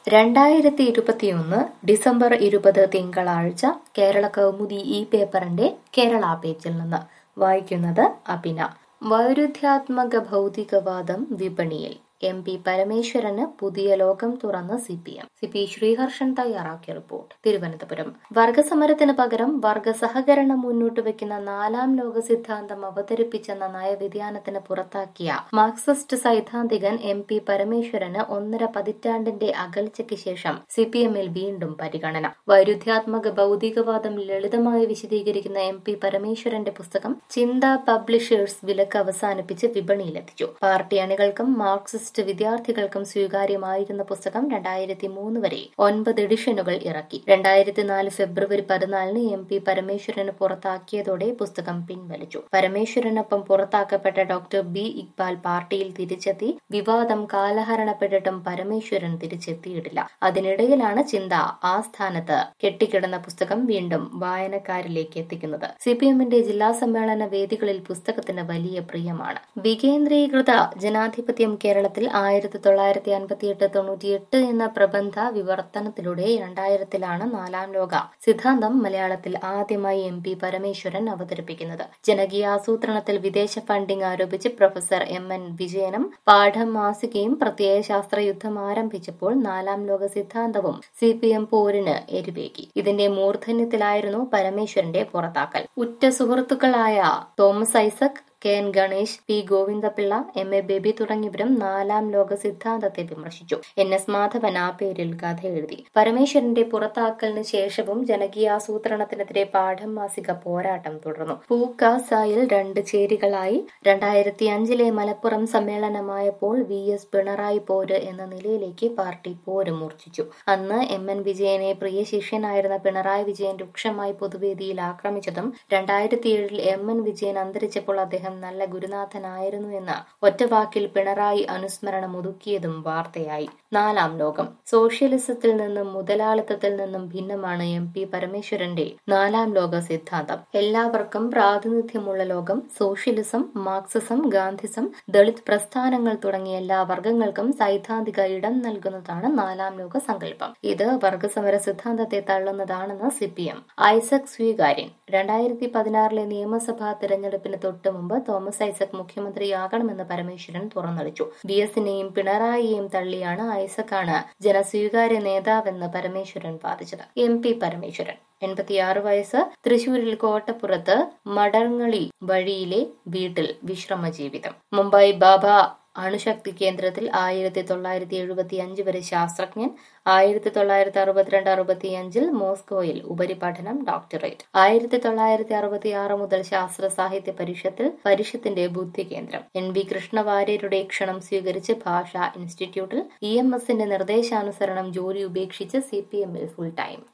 രണ്ടായിരത്തി ഇരുപത്തിയൊന്ന് ഡിസംബർ ഇരുപത് തിങ്കളാഴ്ച കേരള കൗമുദി ഈ പേപ്പറിന്റെ കേരള പേജിൽ നിന്ന് വായിക്കുന്നത് അഭിന വൈരുദ്ധ്യാത്മക ഭൗതികവാദം വിപണിയിൽ എം പി പരമേശ്വരന് പുതിയ ലോകം തുറന്ന് C P M C P Sreeharshan തയ്യാറാക്കിയ റിപ്പോർട്ട് തിരുവനന്തപുരം വർഗസമരത്തിന് പകരം വർഗ സഹകരണം മുന്നോട്ട് വെക്കുന്ന നാലാം ലോക സിദ്ധാന്തം അവതരിപ്പിച്ചെന്ന നയവ്യതിയാനത്തിന് പുറത്താക്കിയ മാർക്സിസ്റ്റ് സൈദ്ധാന്തികൻ എം പി പരമേശ്വരന് ഒന്നര പതിറ്റാണ്ടിന്റെ അകൽച്ചയ്ക്ക് ശേഷം സി പി എമ്മിൽ വീണ്ടും പരിഗണന വൈരുദ്ധ്യാത്മക ഭൗതികവാദം ലളിതമായി വിശദീകരിക്കുന്ന എം പി പരമേശ്വരന്റെ പുസ്തകം ചിന്ത പബ്ലിഷേഴ്സ് വിലക്ക് അവസാനിപ്പിച്ച് വിപണിയിലെത്തിച്ചു പാർട്ടി അണികൾക്കും മാർക്സിസ്റ്റ് വിദ്യാർത്ഥികൾക്കും സ്വീകാര്യമായിരുന്ന പുസ്തകം രണ്ടായിരത്തി മൂന്ന് വരെ ഒൻപത് എഡിഷനുകൾ ഇറക്കി രണ്ടായിരത്തി നാല് ഫെബ്രുവരി പതിനാലിന് എം പി പരമേശ്വരന് പുറത്താക്കിയതോടെ പുസ്തകം പിൻവലിച്ചു പരമേശ്വരനൊപ്പം പുറത്താക്കപ്പെട്ട ഡോക്ടർ ബി ഇക്ബാൽ പാർട്ടിയിൽ തിരിച്ചെത്തി വിവാദം കാലഹരണപ്പെട്ടിട്ടും പരമേശ്വരൻ തിരിച്ചെത്തിയിട്ടില്ല അതിനിടയിലാണ് ചിന്ത ആ സ്ഥാനത്ത് കെട്ടിക്കിടന്ന പുസ്തകം വീണ്ടും വായനക്കാരിലേക്ക് എത്തിക്കുന്നത് സി പി എമ്മിന്റെ ജില്ലാ സമ്മേളന വേദികളിൽ പുസ്തകത്തിന് വലിയ പ്രിയമാണ് വികേന്ദ്രീകൃത ജനാധിപത്യം കേരളത്തിൽ ആയിരത്തി തൊള്ളായിരത്തി അൻപത്തിയെട്ട് തൊണ്ണൂറ്റിയെട്ട് എന്ന പ്രബന്ധ വിവർത്തനത്തിലൂടെ രണ്ടായിരത്തിലാണ് നാലാം ലോക സിദ്ധാന്തം മലയാളത്തിൽ ആദ്യമായി എം പി പരമേശ്വരൻ അവതരിപ്പിക്കുന്നത് ജനകീയാസൂത്രണത്തിൽ വിദേശ ഫണ്ടിംഗ് ആരോപിച്ച് പ്രൊഫസർ എം എൻ വിജയനും പാഠം മാസികയും പ്രത്യയശാസ്ത്ര യുദ്ധം ആരംഭിച്ചപ്പോൾ നാലാം ലോക സിദ്ധാന്തവും സി പി എം പോരിന് എരിവേകി ഇതിന്റെ മൂർധന്യത്തിലായിരുന്നു പരമേശ്വരന്റെ പുറത്താക്കൽ ഉറ്റ സുഹൃത്തുക്കളായ Thomas Isaac K N Ganesh P Govindapillai M A Baby തുടങ്ങിയവരും നാലാം ലോക സിദ്ധാന്തത്തെ വിമർശിച്ചു എൻ എസ് മാധവൻ ആ പേരിൽ കഥ എഴുതി പരമേശ്വരന്റെ പുറത്താക്കലിന് ശേഷവും ജനകീയാസൂത്രണത്തിനെതിരെ പാഠം മാസിക പോരാട്ടം തുടർന്നു പൂക്കാസായിൽ രണ്ട് ചേരികളായി രണ്ടായിരത്തി അഞ്ചിലെ മലപ്പുറം സമ്മേളനമായപ്പോൾ വി എസ് പിണറായി പോര് എന്ന നിലയിലേക്ക് പാർട്ടി പോര് മൂർച്ഛിച്ചു അന്ന് എം എൻ വിജയനെ പ്രിയ ശിഷ്യനായിരുന്ന പിണറായി വിജയൻ രൂക്ഷമായി പൊതുവേദിയിൽ ആക്രമിച്ചതും രണ്ടായിരത്തി ഏഴിൽ എം എൻ വിജയൻ അന്തരിച്ചപ്പോൾ അദ്ദേഹം നല്ല ഗുരുനാഥനായിരുന്നു എന്ന് ഒറ്റവാക്കിൽ പിണറായി അനുസ്മരണം ഒതുക്കിയതും വാർത്തയായി നാലാം ലോകം സോഷ്യലിസത്തിൽ നിന്നും മുതലാളിത്തത്തിൽ നിന്നും ഭിന്നമാണ് എം പി പരമേശ്വരന്റെ നാലാം ലോക സിദ്ധാന്തം എല്ലാവർക്കും പ്രാതിനിധ്യമുള്ള ലോകം സോഷ്യലിസം മാർക്സിസം ഗാന്ധിസം ദളിത് പ്രസ്ഥാനങ്ങൾ തുടങ്ങിയ എല്ലാ വർഗങ്ങൾക്കും സൈദ്ധാന്തിക ഇടം നൽകുന്നതാണ് നാലാം ലോക സങ്കല്പം ഇത് വർഗസമര സിദ്ധാന്തത്തെ തള്ളുന്നതാണെന്ന് സി പി എം ഐസക് സ്വീകാര്യൻ രണ്ടായിരത്തി പതിനാറിലെ നിയമസഭാ തെരഞ്ഞെടുപ്പിന് തൊട്ടു മുമ്പ് തോമസ് ഐസക് മുഖ്യമന്ത്രിയാകണമെന്ന് പരമേശ്വരൻ തുറന്നടിച്ചു ബി എസിനെയും പിണറായിയെയും തള്ളിയാണ് ഐസക്കാണ് ജനസ്വീകാര്യ നേതാവെന്ന് പരമേശ്വരൻ വാദിച്ചത് എം പി പരമേശ്വരൻ എൺപത്തിയാറ് വയസ്സ് തൃശൂരിൽ കോട്ടപ്പുറത്ത് മടങ്ങളി വഴിയിലെ വീട്ടിൽ വിശ്രമ ജീവിതം മുംബൈ ബാബ അണുശക്തി കേന്ദ്രത്തിൽ ആയിരത്തി തൊള്ളായിരത്തി എഴുപത്തി അഞ്ച് വരെ ശാസ്ത്രജ്ഞൻ ആയിരത്തി തൊള്ളായിരത്തി അറുപത്തിരണ്ട് അറുപത്തിയഞ്ചിൽ മോസ്കോയിൽ ഉപരിപഠനം ഡോക്ടറേറ്റ് ആയിരത്തി തൊള്ളായിരത്തി അറുപത്തി ആറ് മുതൽ ശാസ്ത്ര സാഹിത്യ പരിഷത്തിൽ പരിഷത്തിന്റെ ബുദ്ധി കേന്ദ്രം എൻ വി കൃഷ്ണവാര്യരുടെ ക്ഷണം സ്വീകരിച്ച് ഭാഷാ ഇൻസ്റ്റിറ്റ്യൂട്ടിൽ ഇ എം എസിന്റെ നിർദ്ദേശാനുസരണം ജോലി ഉപേക്ഷിച്ച് സി പി എമ്മിൽ ഫുൾ ടൈം